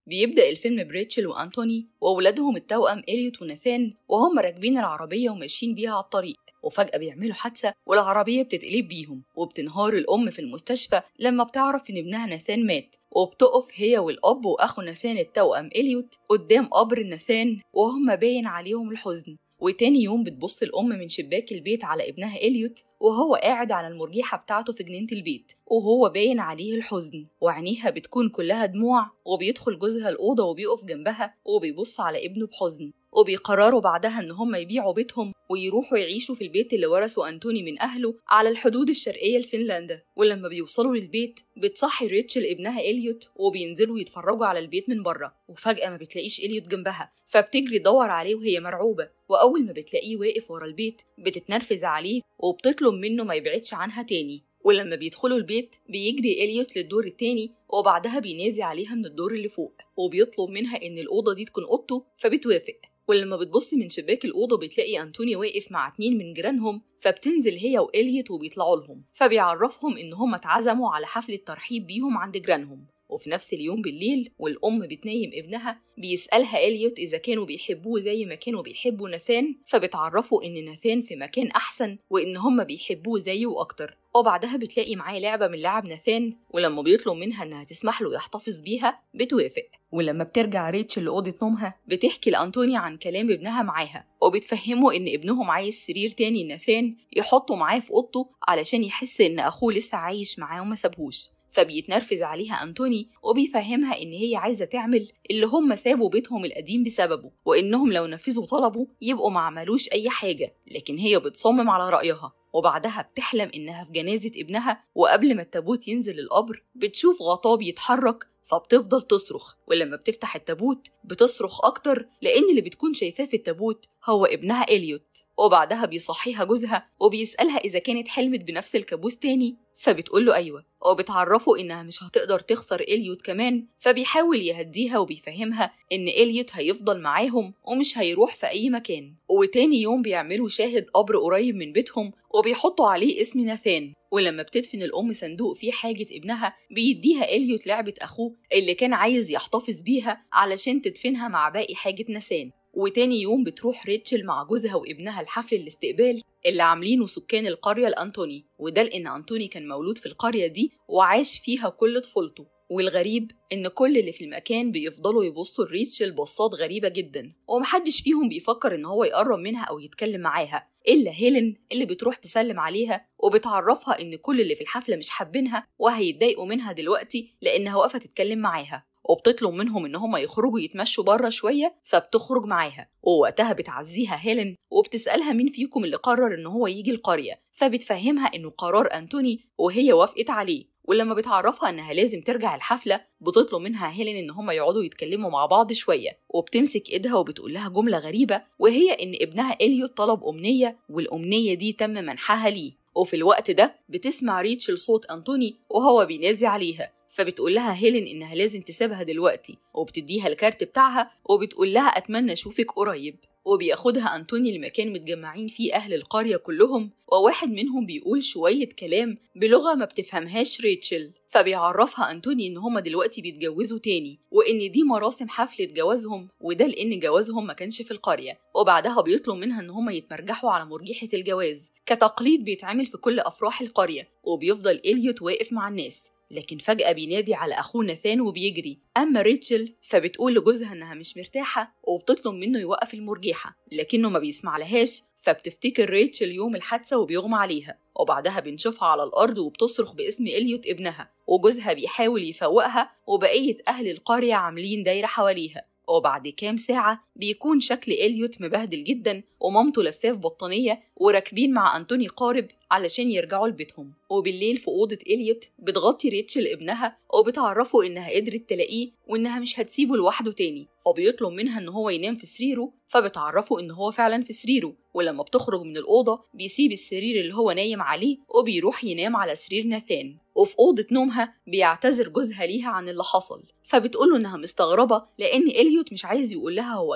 بيبدأ الفيلم بريتشل وأنتوني وأولادهم التوأم إليوت وناثان وهم راكبين العربية وماشيين بيها على الطريق وفجأة بيعملوا حادثة والعربية بتتقلب بيهم وبتنهار الأم في المستشفى لما بتعرف إن ابنها ناثان مات وبتقف هي والأب وأخو ناثان التوأم إليوت قدام قبر ناثان وهم باين عليهم الحزن وتاني يوم بتبص الأم من شباك البيت على ابنها إليوت وهو قاعد على المرجيحة بتاعته في جنينة البيت وهو باين عليه الحزن وعينيها بتكون كلها دموع وبيدخل جوزها الأوضة وبيقف جنبها وبيبص على ابنه بحزن وبيقرروا بعدها إن هم يبيعوا بيتهم ويروحوا يعيشوا في البيت اللي ورثه أنتوني من أهله على الحدود الشرقية لفنلندا ولما بيوصلوا للبيت بتصحي ريتشل ابنها إليوت وبينزلوا يتفرجوا على البيت من بره وفجأة ما بتلاقيش إليوت جنبها فبتجري تدور عليه وهي مرعوبة وأول ما بتلاقيه واقف ورا البيت بتتنرفز عليه وبتطلب منه ما يبعدش عنها تاني ولما بيدخلوا البيت بيجري إليوت للدور التاني وبعدها بينادي عليها من الدور اللي فوق وبيطلب منها إن الأوضة دي تكون أوضته فبتوافق ولما بتبص من شباك الأوضة بتلاقي أنتوني واقف مع اتنين من جيرانهم فبتنزل هي وإليوت وبيطلعوا لهم فبيعرفهم إن هم اتعزموا على حفلة ترحيب بيهم عند جيرانهم وفي نفس اليوم بالليل والأم بتنيم ابنها بيسألها إليوت إذا كانوا بيحبوه زي ما كانوا بيحبوا ناثان فبتعرفه إن ناثان في مكان أحسن وإن هما بيحبوه زيه وأكتر وبعدها بتلاقي معاه لعبة من لعب ناثان ولما بيطلب منها إنها تسمح له يحتفظ بيها بتوافق ولما بترجع ريتشل لأوضة نومها بتحكي لأنطونيا عن كلام ابنها معاها وبتفهمه إن ابنهم عايز سرير تاني ناثان يحطه معاه في أوضته علشان يحس إن أخوه لسه عايش معاه وما سابهوش فبيتنرفز عليها أنتوني وبيفهمها إن هي عايزة تعمل اللي هم سابوا بيتهم القديم بسببه وإنهم لو نفذوا طلبه يبقوا ما عملوش أي حاجة لكن هي بتصمم على رأيها وبعدها بتحلم إنها في جنازة ابنها وقبل ما التابوت ينزل القبر بتشوف غطاه بيتحرك فبتفضل تصرخ ولما بتفتح التابوت بتصرخ أكتر لأن اللي بتكون شايفاه في التابوت هو ابنها إليوت وبعدها بيصحيها جوزها وبيسألها إذا كانت حلمت بنفس الكابوس تاني فبتقول له أيوة وبتعرفه إنها مش هتقدر تخسر إليوت كمان فبيحاول يهديها وبيفهمها إن إليوت هيفضل معاهم ومش هيروح في أي مكان وتاني يوم بيعملوا شاهد قبر قريب من بيتهم وبيحطوا عليه اسم ناثان ولما بتدفن الأم صندوق فيه حاجة ابنها بيديها إليوت لعبة أخوه اللي كان عايز يحتفظ بيها علشان تدفنها مع باقي حاجة ناثان وتاني يوم بتروح ريتشل مع جوزها وابنها لحفل الاستقبال اللي عاملينه سكان القرية لأنتوني وده لأن أنتوني كان مولود في القرية دي وعاش فيها كل طفولته والغريب إن كل اللي في المكان بيفضلوا يبصوا لريتشل بصات غريبة جدا ومحدش فيهم بيفكر إن هو يقرب منها أو يتكلم معاها إلا هيلين اللي بتروح تسلم عليها وبتعرفها إن كل اللي في الحفلة مش حابينها وهيتضايقوا منها دلوقتي لأنها واقفة تتكلم معاها وبتطلب منهم إن هما يخرجوا يتمشوا بره شوية فبتخرج معاها ووقتها بتعزيها هيلين وبتسألها مين فيكم اللي قرر إن هو يجي القرية فبتفهمها إنه قرار أنتوني وهي وافقت عليه ولما بتعرفها إنها لازم ترجع الحفلة بتطلب منها هيلين إن هما يقعدوا يتكلموا مع بعض شوية وبتمسك إيدها وبتقول لها جملة غريبة وهي إن ابنها إليوت طلب أمنية والأمنية دي تم منحها ليه وفي الوقت ده بتسمع ريتشل صوت أنتوني وهو بينادي عليها فبتقول لها هيلين إنها لازم تسيبها دلوقتي وبتديها الكارت بتاعها وبتقول لها أتمنى أشوفك قريب وبياخدها أنتوني لمكان متجمعين فيه أهل القرية كلهم وواحد منهم بيقول شوية كلام بلغة ما بتفهمهاش ريتشل فبيعرفها أنتوني إن هما دلوقتي بيتجوزوا تاني وإن دي مراسم حفلة جوازهم وده لأن جوازهم ما كانش في القرية وبعدها بيطلب منها إن هما يتمرجحوا على مرجحة الجواز كتقليد بيتعمل في كل أفراح القرية وبيفضل إليوت واقف مع الناس لكن فجأة بينادي على أخوه ناثان وبيجري أما ريتشل فبتقول لجوزها إنها مش مرتاحة وبتطلب منه يوقف المرجحة لكنه ما بيسمع لهاش فبتفتكر ريتشل يوم الحادثة وبيغمى عليها وبعدها بنشوفها على الأرض وبتصرخ باسم إليوت ابنها وجوزها بيحاول يفوقها وبقية أهل القرية عاملين دايرة حواليها وبعد كام ساعة بيكون شكل إليوت مبهدل جدا ومامته لفاه في بطانية وراكبين مع أنتوني قارب علشان يرجعوا لبيتهم وبالليل في أوضة إليوت بتغطي ريتشل ابنها وبتعرفه إنها قدرت تلاقيه وإنها مش هتسيبه لوحده تاني فبيطلب منها إن هو ينام في سريره فبتعرفه إن هو فعلا في سريره ولما بتخرج من الأوضة بيسيب السرير اللي هو نايم عليه وبيروح ينام على سرير ناثان وفي أوضة نومها بيعتذر جوزها ليها عن اللي حصل فبتقوله إنها مستغربة لأن إليوت مش عايز يقول لها هو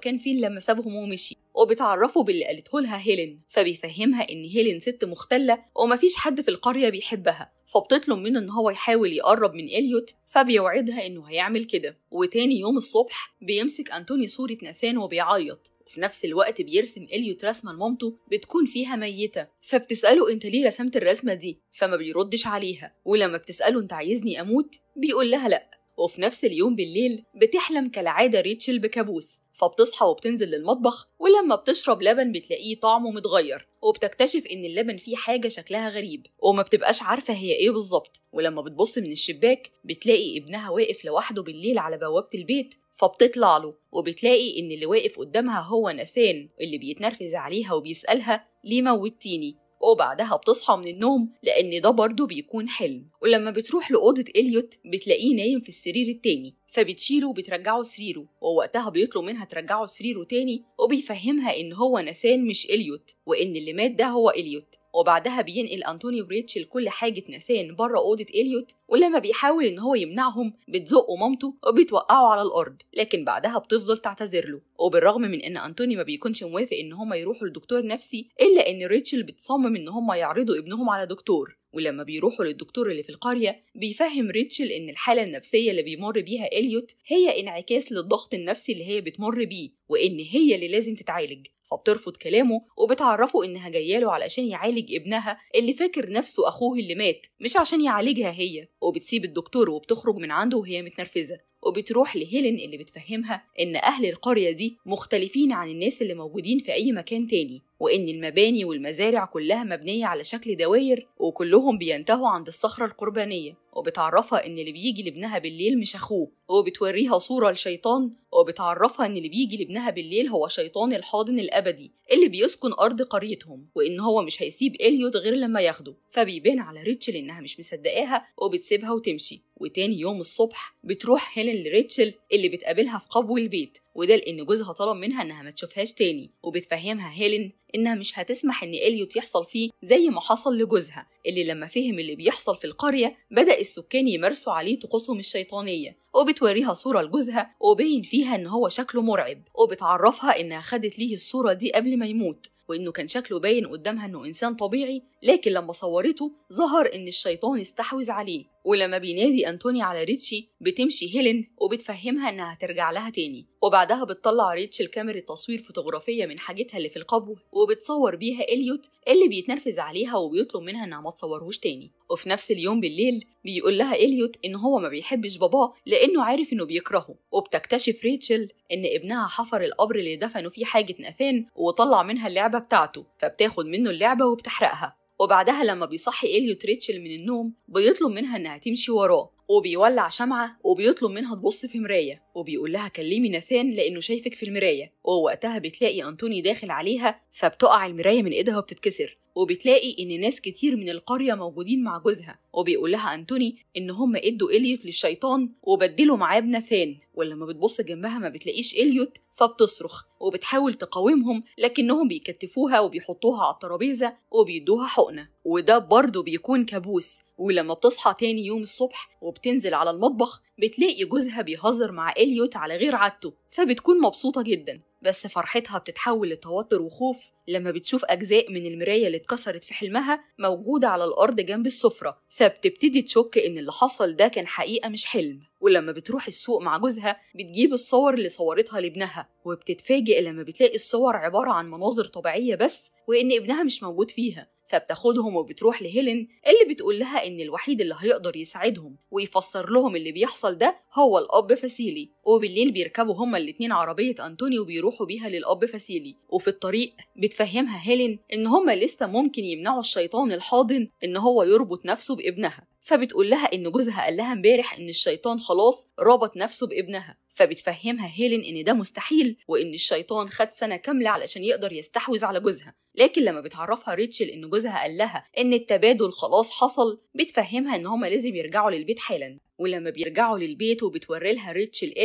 كان فين لما سابهم ومشي وبتعرفه باللي قالته لها هيلين فبيفهمها ان هيلين ست مختلة ومفيش حد في القرية بيحبها فبتطلب منه ان هو يحاول يقرب من اليوت فبيوعدها انه هيعمل كده وتاني يوم الصبح بيمسك انتوني صورة ناثان وبيعيط وفي نفس الوقت بيرسم إليوت رسمة لمامته بتكون فيها ميتة فبتسأله أنت ليه رسمت الرسمة دي فما بيردش عليها ولما بتسأله أنت عايزني أموت بيقول لها لأ وفي نفس اليوم بالليل بتحلم كالعادة ريتشل بكابوس فبتصحى وبتنزل للمطبخ ولما بتشرب لبن بتلاقيه طعمه متغير وبتكتشف ان اللبن فيه حاجة شكلها غريب وما بتبقاش عارفة هي ايه بالظبط ولما بتبص من الشباك بتلاقي ابنها واقف لوحده بالليل على بوابة البيت فبتطلع له وبتلاقي ان اللي واقف قدامها هو ناثان اللي بيتنرفز عليها وبيسألها ليه موتيني وبعدها بتصحى من النوم لأن ده برضه بيكون حلم ولما بتروح لأوضة إليوت بتلاقيه نايم في السرير التاني فبتشيله وبترجعه سريره ووقتها بيطلب منها ترجعه سريره تاني وبيفهمها إن هو ناثان مش إليوت وإن اللي مات ده هو إليوت وبعدها بينقل أنتوني وريتشل كل حاجة ناثان بره أوضة إليوت ولما بيحاول إن هو يمنعهم بتزقه مامته وبتوقعه على الأرض لكن بعدها بتفضل تعتذر له وبالرغم من إن أنتوني ما بيكونش موافق إن هما يروحوا لدكتور نفسي إلا إن ريتشل بتصمم إن هما يعرضوا ابنهم على دكتور ولما بيروحوا للدكتور اللي في القرية بيفهم ريتشل إن الحالة النفسية اللي بيمر بيها إليوت هي انعكاس للضغط النفسي اللي هي بتمر بيه وإن هي اللي لازم تتعالج فبترفض كلامه وبتعرفه إنها جاياله علشان يعالج ابنها اللي فاكر نفسه أخوه اللي مات مش عشان يعالجها هي وبتسيب الدكتور وبتخرج من عنده وهي متنرفزة وبتروح لهيلين اللي بتفهمها إن أهل القرية دي مختلفين عن الناس اللي موجودين في أي مكان تاني وإن المباني والمزارع كلها مبنية على شكل دواير وكلهم بينتهوا عند الصخرة القربانية وبتعرفها إن اللي بيجي لابنها بالليل مش أخوه وبتوريها صورة لشيطان وبتعرفها إن اللي بيجي لابنها بالليل هو شيطان الحاضن الأبدي اللي بيسكن أرض قريتهم وإن هو مش هيسيب إليوت غير لما ياخده فبيبان على ريتشل إنها مش مصدقاها وبتسيبها وتمشي وتاني يوم الصبح بتروح هيلين لريتشل اللي بتقابلها في قبو البيت وده لأن جوزها طلب منها إنها ما تشوفهاش تاني وبتفهمها هيلين إنها مش هتسمح إن إليوت يحصل فيه زي ما حصل لجوزها اللي لما فهم اللي بيحصل في القرية بدأ السكان يمارسوا عليه طقوسهم الشيطانية وبتوريها صورة لجوزها وبين فيها إن هو شكله مرعب وبتعرفها إنها خدت ليه الصورة دي قبل ما يموت وإنه كان شكله باين قدامها إنه إنسان طبيعي لكن لما صورته ظهر إن الشيطان استحوذ عليه ولما بينادي أنتوني على ريتشي بتمشي هيلين وبتفهمها إنها هترجع لها تاني وبعدها بتطلع ريتشل كاميرا تصوير فوتوغرافية من حاجتها اللي في القبو وبتصور بيها إليوت اللي بيتنرفز عليها وبيطلب منها إنها ما تصورهوش تاني وفي نفس اليوم بالليل بيقول لها إليوت إن هو ما بيحبش باباه لأنه عارف إنه بيكرهه وبتكتشف ريتشل إن ابنها حفر القبر اللي دفنوا فيه حاجة ناثان وطلع منها اللعبة بتاعته فبتاخد منه اللعبة وبتحرقها وبعدها لما بيصحي إليوت ريتشل من النوم بيطلب منها إنها تمشي وراه وبيولع شمعة وبيطلب منها تبص في مراية وبيقول لها كلمي ناثان لأنه شايفك في المراية ووقتها بتلاقي أنتوني داخل عليها فبتقع المراية من إيدها وبتتكسر وبتلاقي إن ناس كتير من القرية موجودين مع جوزها وبيقول لها أنتوني إن هم إدوا إليوت للشيطان وبدلوا معاه بناثان ولما بتبص جنبها ما بتلاقيش إليوت فبتصرخ وبتحاول تقاومهم لكنهم بيكتفوها وبيحطوها على الترابيزة وبيدوها حقنة وده برضه بيكون كابوس ولما بتصحى تاني يوم الصبح وبتنزل على المطبخ بتلاقي جوزها بيهزر مع إليوت على غير عادته فبتكون مبسوطة جدا بس فرحتها بتتحول لتوتر وخوف لما بتشوف أجزاء من المراية اللي اتكسرت في حلمها موجودة على الأرض جنب السفرة فبتبتدي تشك إن اللي حصل ده كان حقيقة مش حلم ولما بتروح السوق مع جوزها بتجيب الصور اللي صورتها لابنها وبتتفاجئ لما بتلاقي الصور عبارة عن مناظر طبيعية بس وإن ابنها مش موجود فيها فبتاخدهم وبتروح لهيلين اللي بتقول لها إن الوحيد اللي هيقدر يساعدهم ويفسر لهم اللي بيحصل ده هو الأب فاسيلي وبالليل بيركبوا هما الاتنين عربية أنطوني وبيروحوا بيها للأب فاسيلي وفي الطريق بتفهمها هيلين إن هما لسه ممكن يمنعوا الشيطان الحاضن إن هو يربط نفسه بابنها فبتقول لها إن جوزها قال لها امبارح إن الشيطان خلاص ربط نفسه بابنها فبتفهمها هيلين إن ده مستحيل وإن الشيطان خد سنة كاملة علشان يقدر يستحوذ على جوزها لكن لما بتعرفها ريتشل إن جوزها قال لها إن التبادل خلاص حصل بتفهمها إن هما لازم يرجعوا للبيت حالا ولما بيرجعوا للبيت وبتوري لها ريتشل إليوت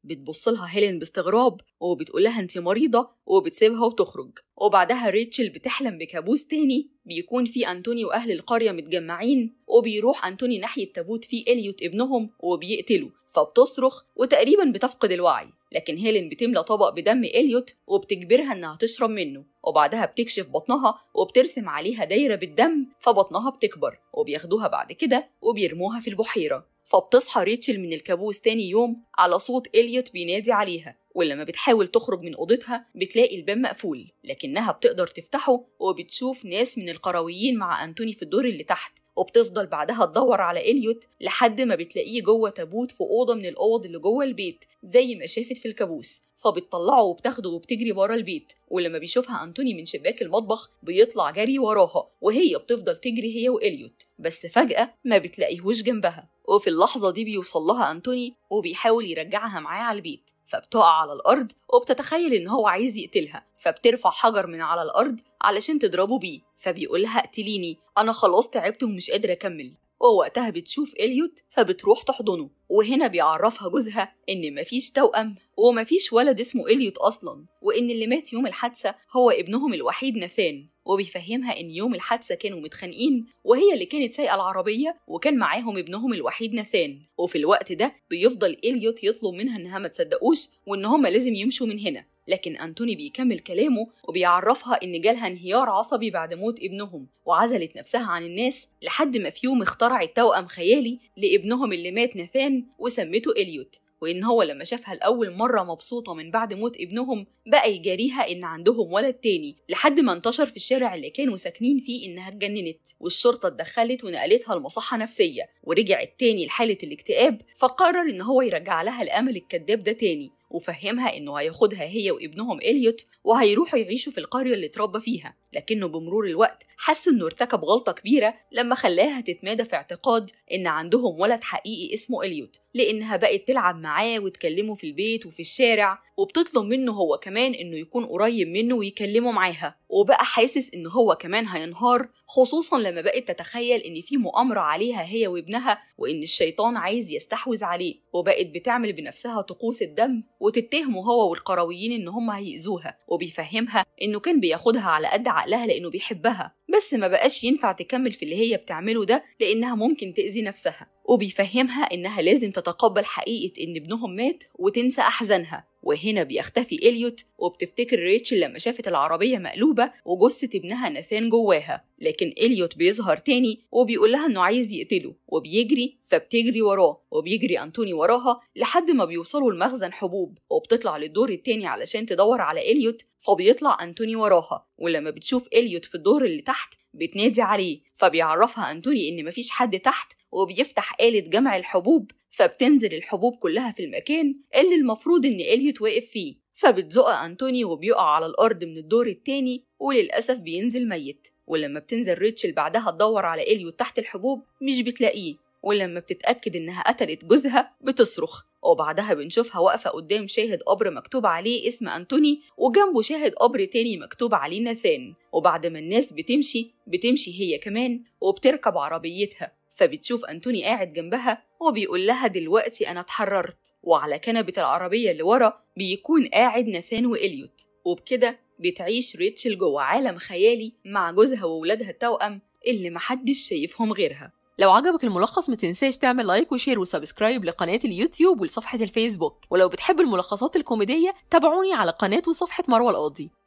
بتبص لها هيلين باستغراب وبتقول لها انت مريضة وبتسيبها وتخرج وبعدها ريتشل بتحلم بكابوس تاني بيكون فيه أنتوني وأهل القرية متجمعين وبيروح أنتوني ناحية تابوت فيه إليوت ابنهم وبيقتله فبتصرخ وتقريبا بتفقد الوعي لكن هيلين بتملى طبق بدم إليوت وبتجبرها إنها تشرب منه وبعدها بتكشف بطنها وبترسم عليها دايرة بالدم فبطنها بتكبر وبياخدوها بعد كده وبيرموها في البحيرة فبتصحى ريتشل من الكابوس تاني يوم على صوت إليوت بينادي عليها ولما بتحاول تخرج من أوضتها بتلاقي الباب مقفول لكنها بتقدر تفتحه وبتشوف ناس من القرويين مع أنتوني في الدور اللي تحت وبتفضل بعدها تدور على إليوت لحد ما بتلاقيه جوه تابوت في أوضة من الأوض اللي جوه البيت زي ما شافت في الكابوس فبتطلعه وبتاخده وبتجري ورا البيت ولما بيشوفها أنتوني من شباك المطبخ بيطلع جري وراها وهي بتفضل تجري هي وإليوت بس فجأة ما بتلاقيهوش جنبها وفي اللحظة دي بيوصل لها أنتوني وبيحاول يرجعها معاه على البيت فبتقع على الأرض وبتتخيل إن هو عايز يقتلها فبترفع حجر من على الأرض علشان تضربه بيه فبيقولها اقتليني أنا خلاص تعبت ومش قادرة أكمل ووقتها بتشوف إليوت فبتروح تحضنه وهنا بيعرفها جوزها إن مفيش توأم ومفيش ولد اسمه إليوت أصلا وإن اللي مات يوم الحادثة هو ابنهم الوحيد ناثان وبيفهمها إن يوم الحادثة كانوا متخانقين وهي اللي كانت سايقة العربية وكان معاهم ابنهم الوحيد ناثان وفي الوقت ده بيفضل إليوت يطلب منها إنها ما تصدقوش وإن هما لازم يمشوا من هنا لكن أنتوني بيكمل كلامه وبيعرفها إن جالها انهيار عصبي بعد موت ابنهم وعزلت نفسها عن الناس لحد ما في يوم اخترعت توأم خيالي لابنهم اللي مات ناثان وسمته إليوت وإن هو لما شافها لأول مرة مبسوطة من بعد موت ابنهم بقى يجاريها إن عندهم ولد تاني لحد ما انتشر في الشارع اللي كانوا ساكنين فيه إنها اتجننت والشرطة اتدخلت ونقلتها لمصحة نفسية ورجعت تاني لحالة الاكتئاب فقرر إن هو يرجع لها الأمل الكذاب ده تاني وفهمها إنه هياخدها هي وابنهم إليوت وهيروحوا يعيشوا في القرية اللي اتربى فيها لكنه بمرور الوقت حس إنه ارتكب غلطة كبيرة لما خلاها تتمادى في اعتقاد إن عندهم ولد حقيقي اسمه إليوت لأنها بقت تلعب معاه وتكلمه في البيت وفي الشارع وبتطلب منه هو كمان إنه يكون قريب منه ويكلمه معاها وبقى حاسس إن هو كمان هينهار خصوصا لما بقت تتخيل إن في مؤامرة عليها هي وابنها وإن الشيطان عايز يستحوذ عليه وبقت بتعمل بنفسها طقوس الدم وتتهمه هو والقرويين إن هم هيأذوها وبيفهمها إنه كان بياخدها على قد عقلها لأنه بيحبها بس ما بقاش ينفع تكمل في اللي هي بتعمله ده لأنها ممكن تأذي نفسها وبيفهمها إنها لازم تتقبل حقيقة إن ابنهم مات وتنسى أحزانها وهنا بيختفي إليوت وبتفتكر ريتشل لما شافت العربية مقلوبة وجثة ابنها ناثان جواها لكن إليوت بيظهر تاني وبيقول لها إنه عايز يقتله وبيجري فبتجري وراه وبيجري أنتوني وراها لحد ما بيوصلوا لمخزن حبوب وبتطلع للدور التاني علشان تدور على إليوت فبيطلع أنتوني وراها ولما بتشوف إليوت في الدور اللي تحت بتنادي عليه فبيعرفها أنتوني إن مفيش حد تحت وبيفتح آلة جمع الحبوب فبتنزل الحبوب كلها في المكان اللي المفروض إن إليوت واقف فيه فبتزق أنتوني وبيقع على الأرض من الدور التاني وللأسف بينزل ميت ولما بتنزل ريتشل بعدها تدور على إليوت تحت الحبوب مش بتلاقيه ولما بتتأكد إنها قتلت جوزها بتصرخ وبعدها بنشوفها واقفة قدام شاهد قبر مكتوب عليه اسم أنتوني وجنبه شاهد قبر تاني مكتوب عليه ناثان وبعد ما الناس بتمشي بتمشي هي كمان وبتركب عربيتها فبتشوف أنتوني قاعد جنبها وبيقول لها دلوقتي أنا اتحررت وعلى كنبة العربية اللي ورا بيكون قاعد ناثان وإليوت وبكده بتعيش ريتشل جوه عالم خيالي مع جوزها وولادها التوأم اللي محدش شايفهم غيرها لو عجبك الملخص ما تنساش تعمل لايك وشير وسبسكرايب لقناة اليوتيوب ولصفحة الفيسبوك ولو بتحب الملخصات الكوميدية تابعوني على قناة وصفحة مروة القاضي